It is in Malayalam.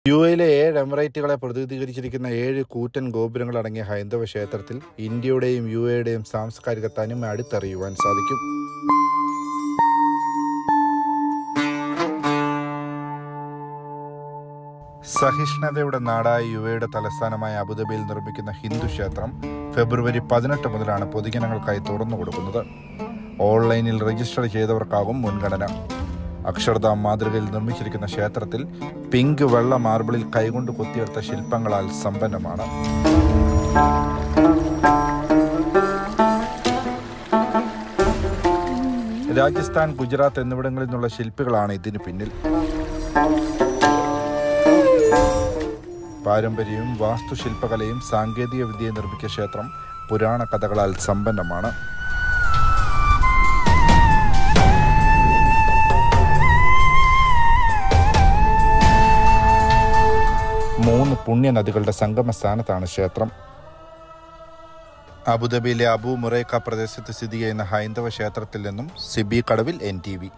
യു എയിലെ ഏഴ് എമിറേറ്റുകളെ പ്രതിനിധീകരിച്ചിരിക്കുന്ന ഏഴ് കൂറ്റൻ ഗോപുരങ്ങളടങ്ങിയ ഹൈന്ദവ ക്ഷേത്രത്തിൽ ഇന്ത്യയുടെയും യു എയുടെയും സാംസ്കാരിക തനിമ അടുത്തറിയുവാൻ സാധിക്കും സഹിഷ്ണുതയുടെ നാടായ യു എയുടെ തലസ്ഥാനമായ അബുദാബിയിൽ നിർമ്മിക്കുന്ന ഹിന്ദു ക്ഷേത്രം ഫെബ്രുവരി പതിനെട്ട് മുതലാണ് പൊതുജനങ്ങൾക്കായി തുറന്നു കൊടുക്കുന്നത് ഓൺലൈനിൽ രജിസ്റ്റർ ചെയ്തവർക്കാകും മുൻഗണന അക്ഷർധാം മാതൃകയിൽ നിർമ്മിച്ചിരിക്കുന്ന ക്ഷേത്രത്തിൽ പിങ്ക് വെള്ള മാർബിളിൽ കൈകൊണ്ട് കൊത്തിയെടുത്ത ശില്പങ്ങളാൽ സമ്പന്നമാണ് രാജസ്ഥാൻ ഗുജറാത്ത് എന്നിവിടങ്ങളിൽ നിന്നുള്ള ശില്പികളാണ് ഇതിന് പിന്നിൽ പാരമ്പര്യവും വാസ്തുശില്പകലയും സാങ്കേതിക വിദ്യയും നിർമ്മിച്ച ക്ഷേത്രം പുരാണ കഥകളാൽ സമ്പന്നമാണ് മൂന്ന് പുണ്യനദികളുടെ സംഗമ സ്ഥാനത്താണ് ക്ഷേത്രം അബുദാബിയിലെ അബു മുറേക്ക പ്രദേശത്ത് സ്ഥിതി ചെയ്യുന്ന ഹൈന്ദവ ക്ഷേത്രത്തിൽ നിന്നും സിബി കടവിൽ എൻ ടി വി